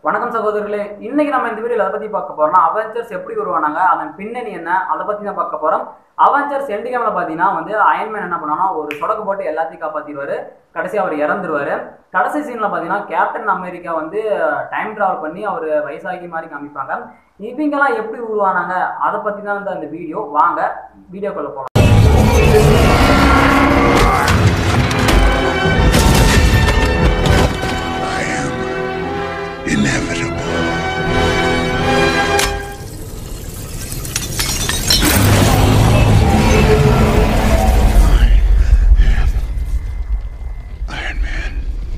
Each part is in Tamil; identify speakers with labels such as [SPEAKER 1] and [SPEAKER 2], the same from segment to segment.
[SPEAKER 1] வணக்கம் சகோதரர்களே இன்னைக்கு நம்ம இந்த வீடியோல எதை பத்தி பார்க்க போறோம்னா அவெஞ்சர்ஸ் எப்படி உருவானாங்க அதன் பின்னணி என்ன அதை பத்தி தான் பார்க்க போறோம் அவெஞ்சர்ஸ் எண்டு கேம்ல பாத்தீங்கன்னா வந்து அயன்மேன் என்ன பண்ணானா ஒரு சொடக்கு போட்டு எல்லாத்தையும் காப்பாத்திடுவாரு கடைசி அவர் இறந்துருவாரு கடைசி சீன்ல பாத்தீங்கன்னா கேப்டன் அமெரிக்கா வந்து டைம் டிராவல் பண்ணி அவர் வயசாகி மாதிரி காமிப்பாங்க இவங்கெல்லாம் எப்படி உருவானாங்க அதை பத்தி தான் வந்து அந்த வீடியோ வாங்க வீடியோக்குள்ள போலாம்
[SPEAKER 2] I am inevitable. Iron Man.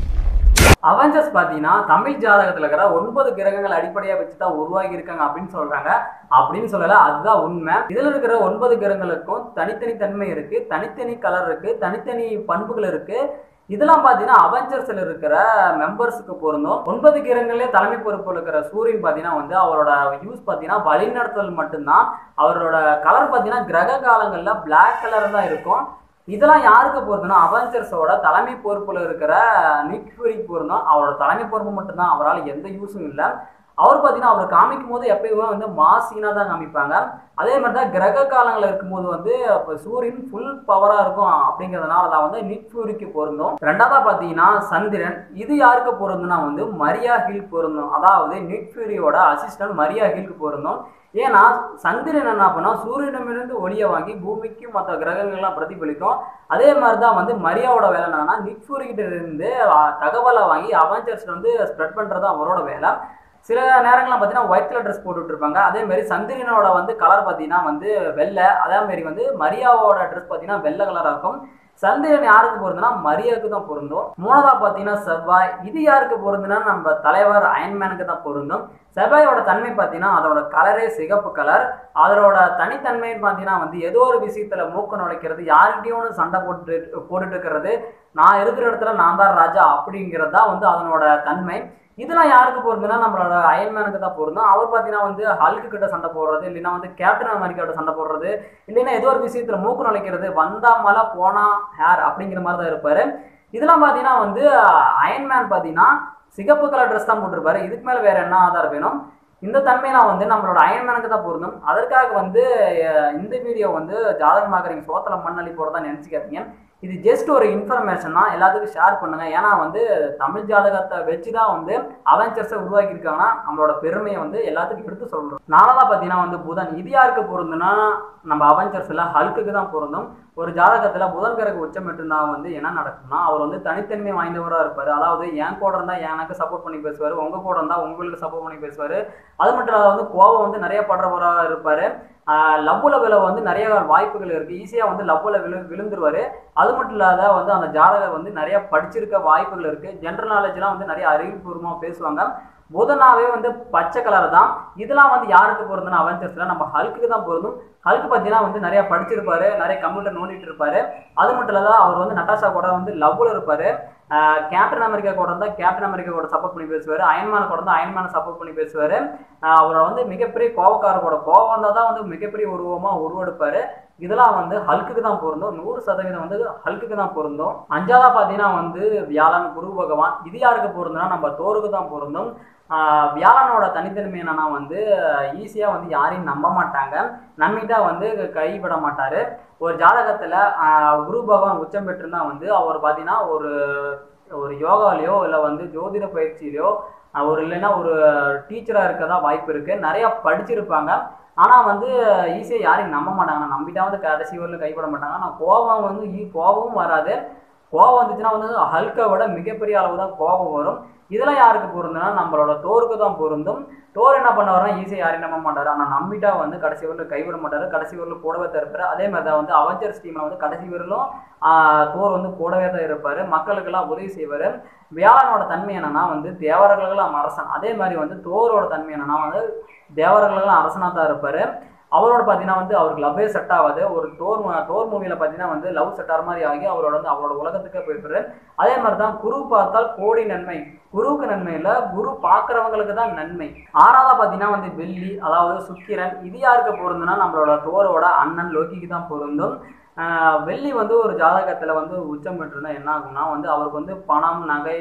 [SPEAKER 1] Avengers பார்த்தீங்கன்னா தமிழ் ஜாதகத்தில் இருக்கிற ஒன்பது கிரகங்கள் அடிப்படையாக வச்சு தான் உருவாகி இருக்காங்க அப்படின்னு சொல்றாங்க அப்படின்னு சொல்லல அதுதான் உண்மை இதில் இருக்கிற ஒன்பது கிரகங்களுக்கும் தனித்தனி தன்மை இருக்கு தனித்தனி கலர் இருக்கு தனித்தனி பண்புகள் இருக்கு இதெல்லாம் பார்த்தீங்கன்னா அவெஞ்சர்ஸ்ல இருக்கிற மெம்பர்ஸுக்கு பொருந்தும் ஒன்பது கிரகங்களே தலைமை பொறுப்பு இருக்கிற சூரியன் பார்த்தீங்கன்னா வந்து அவரோட யூஸ் பார்த்தீங்கன்னா வழிநடத்தல் மட்டும்தான் அவரோட கலர் பார்த்தீங்கன்னா கிரக காலங்களில் பிளாக் கலர் தான் இருக்கும் இதெல்லாம் யாருக்கு பொருந்தும்னா அவெஞ்சர்ஸோட தலைமை பொறுப்புல இருக்கிற நிக் ஃபியூரிக்கு பொருந்தும் அவரோட தலைமை பொறுப்பு மட்டும்தான் அவரால் எந்த யூஸும் இல்லை அவர் பார்த்தீங்கன்னா அவர் காமிக்கும் போது எப்பயுமே வந்து மாசீனாக தான் காமிப்பாங்க அதே மாதிரி தான் கிரக காலங்களில் இருக்கும்போது வந்து இப்போ சூரியன் ஃபுல் பவராக இருக்கும் அப்படிங்கிறதுனால தான் வந்து நிக் ஃபியூரிக்கு பொருந்தும் ரெண்டாவதாக பார்த்தீங்கன்னா சந்திரன் இது யாருக்கு பொருந்தும்னா வந்து மரியா ஹில் பொருந்தும் அதாவது நிக் ஃபியூரியோட அசிஸ்டன்ட் மரியா ஹில்க்கு பொருந்தும் ஏன்னா சந்திரன் என்ன பண்ணா சூரியனிடமிருந்து ஒளியை வாங்கி பூமிக்கு மற்ற கிரகங்கள்லாம் பிரதிபலிக்கும் அதே மாதிரி தான் வந்து மரியாவோட வேலை என்னன்னா நிக் ஃபியூரி கிட்ட இருந்து அஹ், தகவலை வாங்கி அவெஞ்சர்ஸ் வந்து ஸ்ப்ரெட் பண்ணுறது அவரோட வேலை சில நேரங்கள்லாம் பார்த்தீங்கன்னா ஒயிட் கலர் ட்ரெஸ் போட்டுட்டு இருப்பாங்க அதே மாதிரி சந்திரனோட வந்து கலர் பார்த்தீங்கன்னா வந்து வெள்ளை அதே மாதிரி வந்து மரியாவோட ட்ரெஸ் பார்த்தீங்கன்னா வெள்ளை கலராக இருக்கும் சந்திரன் யாருக்கு பொருந்துனா மரியாவுக்கு தான் பொருந்தும் மூணாவதா பார்த்தீங்கன்னா செவ்வாய் இது யாருக்கு பொருந்துனா நம்ம தலைவர் அயன்மேனுக்கு தான் பொருந்தும் செவ்வாயோட தன்மை பார்த்தீங்கன்னா அதோட கலரே சிகப்பு கலர் அதோட தனித்தன்மைன்னு பார்த்தீங்கன்னா வந்து ஏதோ ஒரு விஷயத்துல மூக்கு நுழைக்கிறது யார்கிட்டயும் ஒன்று சண்டை போட்டு போட்டுட்டு இருக்கிறது நான் இருக்கிற இடத்துல நான் தான் ராஜா அப்படிங்கிறது தான் வந்து அதனோட தன்மை இதெல்லாம் யாருக்கு பொருந்துன்னா நம்மளோட அயன்மேனுக்கு தான் பொருந்தும் அவர் பார்த்தீங்கன்னா வந்து ஹல்கு கிட்ட சண்டை போடுறது இல்லைன்னா வந்து கேப்டன் அமெரிக்காவோட சண்டை போடுறது இல்லைன்னா ஏதோ ஒரு விஷயத்துல மூக்கு நுழைக்கிறது வந்தா மலை போனா ஹேர் அப்படிங்கிற மாதிரி தான் இருப்பாரு இதெல்லாம் பார்த்தீங்கன்னா வந்து அயன்மேன் பார்த்தீங்கன்னா சிகப்பு கலர் ட்ரெஸ் தான் போட்டிருப்பாரு இதுக்கு மேலே வேற என்ன ஆதாரம் வேணும் இந்த தன்மையெல்லாம் வந்து நம்மளோட அயன்மேனுக்கு தான் பொருந்தும் அதற்காக வந்து அஹ், இந்த வீடியோ வந்து ஜாதகமாக்குறீங்க சோத்தல மண்ணள்ளி போகிறதா நினச்சிக்காதீங்க இது ஜஸ்ட் ஒரு இன்ஃபர்மேஷன் தான் எல்லாத்துக்கும் ஷேர் பண்ணுங்க ஏன்னா வந்து தமிழ் ஜாதகத்தை வச்சு தான் வந்து அவெஞ்சர்ஸை உருவாக்கி இருக்காங்கன்னா நம்மளோட பெருமையை வந்து எல்லாத்துக்கும் எடுத்து சொல்றோம் நாலாவதா பார்த்தீங்கன்னா வந்து புதன் இது யாருக்கு பொருந்துன்னா நம்ம அவெஞ்சர்ஸ்ல ஹல்க்குக்கு தான் பொருந்தும் ஒரு ஜாதகத்துல புதன் கிரக உச்சம் இருந்தா வந்து என்ன நடக்கும்னா அவர் வந்து தனித்தன்மை வாய்ந்தவராக இருப்பாரு அதாவது என் கூட இருந்தா எனக்கு சப்போர்ட் பண்ணி பேசுவாரு உங்க கூட இருந்தா உங்களுக்கு சப்போர்ட் பண்ணி பேசுவாரு அது மட்டும் இல்லாத வந்து கோபம் வந்து நிறைய படுறவராக இருப்பாரு லவ்வுல விழ வந்து நிறைய வாய்ப்புகள் இருக்கு ஈஸியா வந்து லவ்வுல விழு விழுந்துருவாரு அது மட்டும் இல்லாத வந்து அந்த ஜாதகர் வந்து நிறைய படிச்சிருக்க வாய்ப்புகள் இருக்கு ஜென்ரல் நாலேஜ்லாம் வந்து நிறைய அறிவுபூர்வமா பேசுவாங்க புதனாவே வந்து பச்சை கலர் தான் இதெல்லாம் வந்து யாருக்கு பொருந்துன்னா அவெஞ்சர்ஸ்ல நம்ம ஹல்க்கு தான் பொருந்தும் ஹல்க் பார்த்தீங்கன்னா வந்து நிறைய படிச்சிருப்பாரு நிறைய கம்ப்யூட்டர் நோண்டிட்டு இருப்பாரு அது மட்டும் இல்லாத அவர் வந்து நட்டாஷா கூட வந்து லவ்ல இருப்பாரு ஆஹ் கேப்டன் அமெரிக்கா கூட இருந்தால் கேப்டன் அமெரிக்கா கூட சப்போர்ட் பண்ணி பேசுவார் அயன்மேன் கூட இருந்தால் அயன்மேனை சப்போர்ட் பண்ணி பேசுவார் அவரை வந்து மிகப்பெரிய கோபக்காரர் கூட கோபம் வந்தால் தான் வந்து மிகப்பெரிய உருவமாக உருவெடுப்பார் இதெல்லாம் வந்து ஹல்க்குக்கு தான் பொருந்தும் நூறு சதவீதம் வந்து ஹல்க்குக்கு தான் பொருந்தும் அஞ்சாவதா பார்த்தீங்கன்னா வந்து வியாழன் குரு பகவான் இது யாருக்கு பொருந்தும்னா நம்ம தோருக்கு தான் பொருந்தும் ஆஹ் வியாழனோட தனித்தன்மை என்னன்னா வந்து ஈஸியாக வந்து யாரையும் நம்ப மாட்டாங்க நம்பிட்டா வந்து கைவிட மாட்டார் ஒரு ஜாதகத்தில் குரு பகவான் உச்சம் பெற்றிருந்தா வந்து அவர் பார்த்தீங்கன்னா ஒரு ஒரு யோகாலேயோ இல்லை வந்து ஜோதிட பயிற்சியிலையோ அஹ் ஒரு இல்லைன்னா ஒரு டீச்சராக இருக்கதா வாய்ப்பு இருக்குது நிறையா படிச்சிருப்பாங்க ஆனால் வந்து ஈஸியாக யாரையும் நம்ப மாட்டாங்க நான் நம்பிட்டா வந்து கடைசி வரலும் கைவிட மாட்டாங்க ஆனால் கோபம் வந்து ஈ- கோபமும் வராது கோபம் வந்துச்சுன்னா வந்து ஹல்கை விட மிகப்பெரிய அளவு தான் கோபம் வரும் இதெல்லாம் யாருக்கு பொருந்தும்னா நம்மளோட தோருக்கு தான் பொருந்தும் தோர் என்ன பண்ணுவாருன்னா ஈஸியாக யாரையும் நம்ப மாட்டார் ஆனால் நம்பிட்டா வந்து கடைசி வரலும் கைவிட மாட்டார் கடைசி வரலும் கூடவே தான் இருப்பார் அதே மாதிரி தான் வந்து அவெஞ்சர்ஸ் டீமில் வந்து கடைசி வரலும் ஆஹ், தோர் வந்து கூடவே தான் இருப்பார் மக்களுக்கெல்லாம் உதவி செய்வார் வியாழனோட தன்மை என்னன்னா வந்து தேவர்களுக்கெல்லாம் அரசன் அதே மாதிரி வந்து தோரோட தன்மை என்னன்னா வந்து தேவர்களுக்கெல்லாம் அரசனாக தான் இருப்பார் அவரோட பார்த்தீங்கன்னா வந்து அவருக்கு லவ்வே செட் ஆகாது ஒரு டோர் மு- டோர் மூவியில் பார்த்தீங்கன்னா வந்து லவ் செட் ஆகிற மாதிரி ஆகி அவரோட வந்து அவரோட உலகத்துக்கே போயிருப்பாரு அதே மாதிரி தான் குரு பார்த்தால் கோடி நன்மை குருவுக்கு நன்மை இல்லை குரு பார்க்குறவங்களுக்கு தான் நன்மை ஆறாவதா பார்த்தீங்கன்னா வந்து வெள்ளி அதாவது சுக்கிரன் இது யாருக்கு பொருந்தும்னா நம்மளோட தோரோட அண்ணன் லோகிக்கு தான் பொருந்தும் ஆஹ் வெள்ளி வந்து ஒரு ஜாதகத்தில் வந்து உச்சம் பெற்றிருந்தா என்ன ஆகும்னா வந்து அவருக்கு வந்து பணம் நகை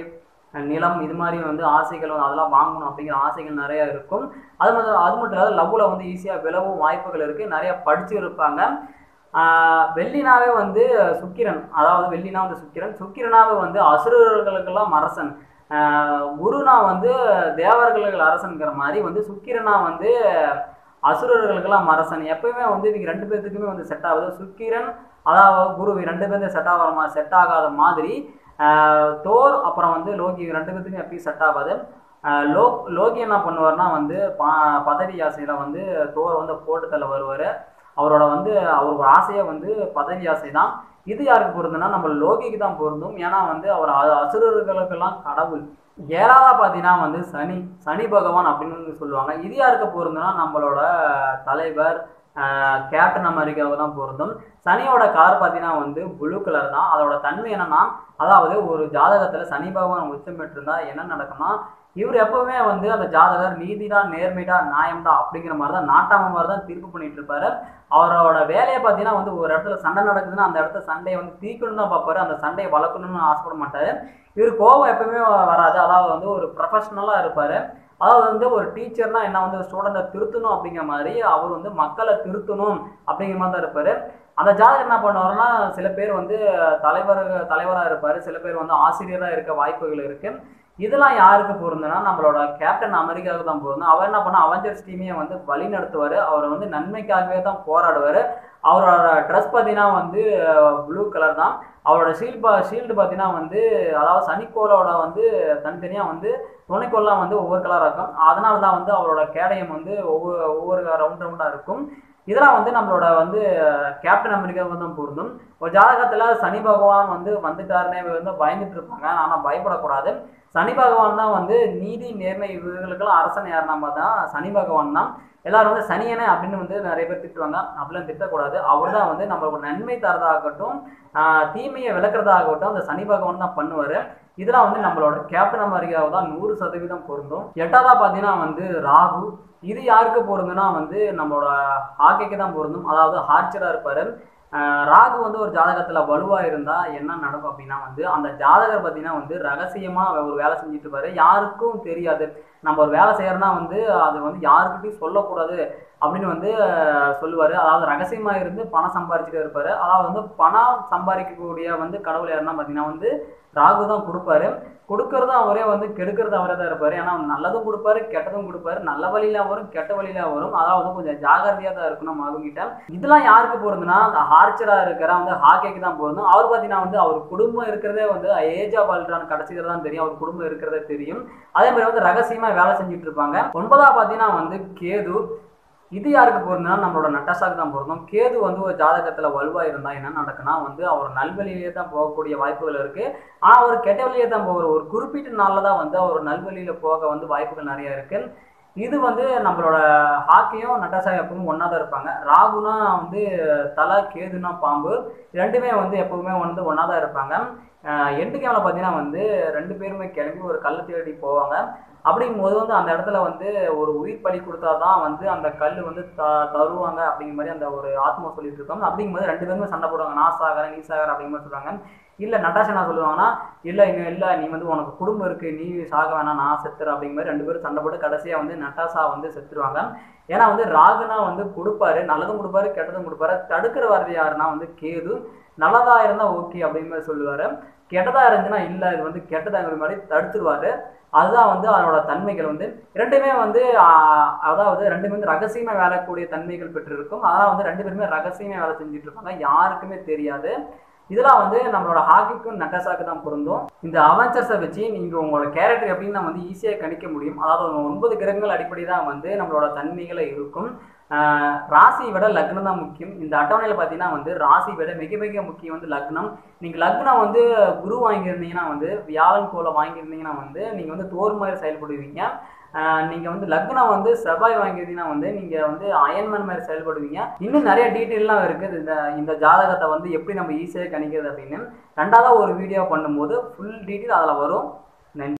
[SPEAKER 1] அஹ் நிலம் இது மாதிரி வந்து ஆசைகள் வந்து அதெல்லாம் வாங்கணும் அப்படிங்கிற ஆசைகள் நிறைய இருக்கும் அது மட்டும் அது மட்டும் இல்லாத லவ்வில் வந்து ஈஸியாக விளவும் வாய்ப்புகள் இருக்குது நிறைய படிச்சு இருப்பாங்க ஆஹ் வெள்ளினாவே வந்து சுக்கிரன் அதாவது வெள்ளினா வந்து சுக்கிரன் சுக்கிரனாவே வந்து அசுரர்களுக்கெல்லாம் அரசன் ஆஹ் குருனா வந்து தேவர்களுக்கு அரசன்கிற மாதிரி வந்து சுக்கிரனா வந்து அசுரர்களுக்கெல்லாம் அரசன் எப்பயுமே வந்து இவங்க ரெண்டு பேர்த்துக்குமே வந்து செட் ஆகுது சுக்கிரன் அதாவது குரு இவங்க ரெண்டு பேரும் செட் ஆகிற மாதிரி செட் ஆகாத மாதிரி ஆஹ் தோர் அப்புறம் வந்து லோகி இவங்க ரெண்டு பேர்த்துக்கும் எப்பயும் செட் ஆகாது ஆஹ் லோ லோகி என்ன பண்ணுவார்னா வந்து பா பதவி ஆசையில் வந்து தோரை வந்து போட்டு தள்ள வருவார் அவரோட வந்து அவரோட ஆசையே வந்து பதவி ஆசை தான் இது யாருக்கு பொருந்துன்னா நம்ம லோகிக்கு தான் பொருந்தும் ஏன்னா வந்து அவர் அ- அசுரர்களுக்கெல்லாம் கடவுள் ஏழாவதா பார்த்தீங்கன்னா வந்து சனி சனி பகவான் அப்படின்னு வந்து சொல்லுவாங்க இது யாருக்கு பொருந்துன்னா நம்மளோட தலைவர் ஆஹ் கேப்டன் அமெரிக்காவுக்கு தான் பொருந்தும் சனியோட கலர் பார்த்தீங்கன்னா வந்து ப்ளூ கலர் தான் அதோட தன்மை என்னன்னா அதாவது ஒரு ஜாதகத்தில் சனி பகவான் உச்சம் பெற்றிருந்தா என்ன நடக்கும்னா இவர் எப்பவுமே வந்து அந்த ஜாதகர் நீதிடா நேர்மைடா நியாயம்டா அப்படிங்கிற மாதிரி தான் நாட்டாம மாதிரி தான் தீர்ப்பு பண்ணிட்டு இருப்பாரு அவரோட வேலையை பார்த்தீங்கன்னா வந்து ஒரு இடத்துல சண்டை நடக்குதுன்னா அந்த இடத்துல சண்டையை வந்து தீக்கணும் தான் பார்ப்பாரு அந்த சண்டையை வளர்க்கணும்னு ஆசைப்பட மாட்டாரு இவர் கோபம் எப்பவுமே வராது அதாவது வந்து ஒரு ப்ரொஃபஷனலாக இருப்பாரு அதாவது வந்து ஒரு டீச்சர்னா என்ன வந்து ஸ்டூடெண்ட்டை திருத்தணும் அப்படிங்கிற மாதிரி அவர் வந்து மக்களை திருத்தணும் அப்படிங்கிற மாதிரி தான் இருப்பாரு அந்த ஜாதகர் என்ன பண்ணுவாருன்னா சில பேர் வந்து தலைவர் தலைவராக இருப்பார் சில பேர் வந்து ஆசிரியராக இருக்க வாய்ப்புகள் இருக்கு இதெல்லாம் யாருக்கு பொருந்துன்னா நம்மளோட கேப்டன் அமெரிக்காவுக்கு தான் பொருந்தும் அவர் என்ன பண்ணா அவெஞ்சர்ஸ் டீமையை வந்து வழி நடத்துவார் அவர் வந்து நன்மைக்காகவே தான் போராடுவார் அவரோட ட்ரெஸ் பார்த்தீங்கன்னா வந்து ப்ளூ கலர் தான் அவரோட ஷீல்ட் பா ஷீல்டு பார்த்தீங்கன்னா வந்து அதாவது சனிக்கோளோட வந்து தனித்தனியாக வந்து துணைக்கோள்லாம் வந்து ஒவ்வொரு கலராக இருக்கும் அதனால தான் வந்து அவரோட கேடயம் வந்து ஒவ்வொரு ஒவ்வொரு ரவுண்ட் ரவுண்டாக இருக்கும் இதெல்லாம் வந்து நம்மளோட வந்து கேப்டன் அமெரிக்காவுக்கு தான் பொருந்தும் ஒரு ஜாதகத்தில் சனி பகவான் வந்து வந்துட்டாருனே வந்து பயந்துட்டு இருப்பாங்க ஆனால் பயப்படக்கூடாது சனி பகவான் தான் வந்து நீதி நேர்மை இவர்களுக்கெல்லாம் அரசன் யாருன்னா பார்த்தா சனி பகவான் தான் எல்லாரும் வந்து சனியனே அப்படின்னு வந்து நிறைய பேர் திட்டுவாங்க அப்படிலாம் திட்டக்கூடாது அவர் தான் வந்து நம்மளுக்கு நன்மை தரதாகட்டும் ஆஹ் தீமையை விளக்குறதாகட்டும் அந்த சனி பகவான் தான் பண்ணுவார் இதெல்லாம் வந்து நம்மளோட கேப்டன் அமெரிக்காவை தான் நூறு சதவீதம் பொருந்தும் எட்டாவதா பார்த்தீங்கன்னா வந்து ராகு இது யாருக்கு பொருந்துன்னா வந்து நம்மளோட ஹாக்கிக்கு தான் பொருந்தும் அதாவது ஹார்ச்சராக இருப்பார் ராகு வந்து ஒரு ஜாதகத்தில் வலுவாக இருந்தால் என்ன நடக்கும் அப்படின்னா வந்து அந்த ஜாதகர் பார்த்தீங்கன்னா வந்து ரகசியமாக ஒரு வேலை செஞ்சுட்டு இருப்பாரு யாருக்கும் தெரியாது நம்ம ஒரு வேலை செய்யறோம்னா வந்து அது வந்து யாருக்கிட்டையும் சொல்லக்கூடாது அப்படின்னு வந்து சொல்லுவார் அதாவது ரகசியமாக இருந்து பணம் சம்பாரிச்சுட்டே இருப்பார் அதாவது வந்து பணம் சம்பாதிக்கக்கூடிய வந்து கடவுள் யாருன்னா பார்த்தீங்கன்னா வந்து ராகு தான் கொடுப்பாரு கொடுக்கறதும் அவரே வந்து கெடுக்கிறது அவரே தான் இருப்பாரு ஏன்னா நல்லதும் கொடுப்பாரு கெட்டதும் கொடுப்பாரு நல்ல வழியில வரும் கெட்ட வழியில வரும் அதாவது கொஞ்சம் ஜாகிரதையா தான் இருக்கணும் மகன்கிட்ட இதெல்லாம் யாருக்கு பொருந்துன்னா அந்த ஹார்ச்சரா இருக்கிற வந்து ஹாக்கிக்கு தான் பொருந்தும் அவர் பார்த்தீங்கன்னா வந்து அவர் குடும்பம் இருக்கிறதே வந்து ஏஜ் ஆஃப் அல்ட்ரான் கடைசியில் தான் தெரியும் அவர் குடும்பம் இருக்கிறதே தெரியும் அதே மாதிரி வந்து ரகசியமா வேலை செஞ்சுட்டு இருப்பாங்க ஒன்பதா பார்த்தீங்கன்னா வந்து கேது இது யாருக்கு பொருந்துன்னா நம்மளோட நட்டாசாக்கு தான் பொருந்தும் கேது வந்து ஒரு ஜாதகத்தில் வலுவாக இருந்தால் என்ன நடக்குன்னா வந்து அவர் நல்வழியிலே தான் போகக்கூடிய வாய்ப்புகள் இருக்குது ஆனால் அவர் கெட்ட வழியே தான் போகிற ஒரு குறிப்பிட்ட நாளில் தான் வந்து அவர் நல்வழியில் போக வந்து வாய்ப்புகள் நிறைய இருக்குது இது வந்து நம்மளோட ஹாக்கியும் நட்டாசா எப்பவும் ஒன்றா தான் இருப்பாங்க ராகுனா வந்து தலை கேதுனா பாம்பு ரெண்டுமே வந்து எப்பவுமே வந்து ஒன்றா தான் இருப்பாங்க எண்டு கேமில் பார்த்தீங்கன்னா வந்து ரெண்டு பேருமே கிளம்பி ஒரு கல் தேடி போவாங்க அப்படிங்கும்போது வந்து அந்த இடத்துல வந்து ஒரு உயிர் பலி கொடுத்தா தான் வந்து அந்த கல் வந்து த தருவாங்க அப்படிங்கிற மாதிரி அந்த ஒரு ஆத்மா சொல்லிட்டு இருக்கோம் அப்படிங்கும்போது ரெண்டு பேருமே சண்டை போடுவாங்க நான் சாகிறேன் நீ சாகர அப்படிங்கிற மாதிரி சொல்லுவாங்க இல்லை நட்டாஷா என்ன சொல்லுவாங்கன்னா இல்லை இன்னும் இல்லை நீ வந்து உனக்கு குடும்பம் இருக்குது நீ சாக வேணாம் நான் செத்துறேன் அப்படிங்கிற மாதிரி ரெண்டு பேரும் சண்டை போட்டு கடைசியாக வந்து நட்டாஷா வந்து செத்துருவாங்க ஏன்னா வந்து ராகுனா வந்து கொடுப்பாரு நல்லதும் கொடுப்பாரு கெட்டதும் கொடுப்பாரு தடுக்கிற வார்த்தை யாருன்னா வந்து கேது நல்லதா இருந்தால் ஓகே அப்படிங்கிற மாதிரி சொல்லுவார் கெட்டதா இருந்துச்சுன்னா இல்லை இது வந்து கெட்டதாங்கிற மாதிரி தடுத்துருவாரு அதுதான் வந்து அதனோட தன்மைகள் வந்து ரெண்டுமே வந்து ஆஹ், அதாவது ரெண்டுமே வந்து ரகசியமா வேலைக்கூடிய தன்மைகள் பெற்றிருக்கும் அதனால் வந்து ரெண்டு பேருமே ரகசியமா வேலை செஞ்சுட்டு இருப்பாங்க யாருக்குமே தெரியாது இதெல்லாம் வந்து நம்மளோட ஹாக்கிக்கும் நட்டாசாக்கு தான் பொருந்தும் இந்த அவெஞ்சர்ஸை வச்சு நீங்கள் உங்களோட கேரக்டர் எப்படின்னு நம்ம வந்து ஈஸியாக கணிக்க முடியும் அதாவது ஒரு ஒன்பது கிரகங்கள் அடிப்படை தான் வந்து நம்மளோட தன்மைகளை இருக்கும் ஆஹ் ராசியை விட லக்னம் தான் முக்கியம் இந்த அட்டவணையில் பார்த்தீங்கன்னா வந்து ராசி விட மிக மிக முக்கியம் வந்து லக்னம் நீங்கள் லக்னம் வந்து குரு வாங்கியிருந்தீங்கன்னா வந்து வியாழன் கோலை வாங்கியிருந்தீங்கன்னா வந்து நீங்கள் வந்து தோர் மாதிரி செயல்படுவீங்க நீங்கள் வந்து லக்னம் வந்து செவ்வாய் வாங்கியிருந்தீங்கன்னா வந்து நீங்கள் வந்து அயன்மேன் மாதிரி செயல்படுவீங்க இன்னும் நிறைய டீட்டெயிலாம் இருக்குது இந்த இந்த ஜாதகத்தை வந்து எப்படி நம்ம ஈஸியாக கணிக்கிறது அப்படின்னு ரெண்டாவது ஒரு வீடியோ பண்ணும்போது ஃபுல் டீட்டெயில் அதில் வரும் நன்றி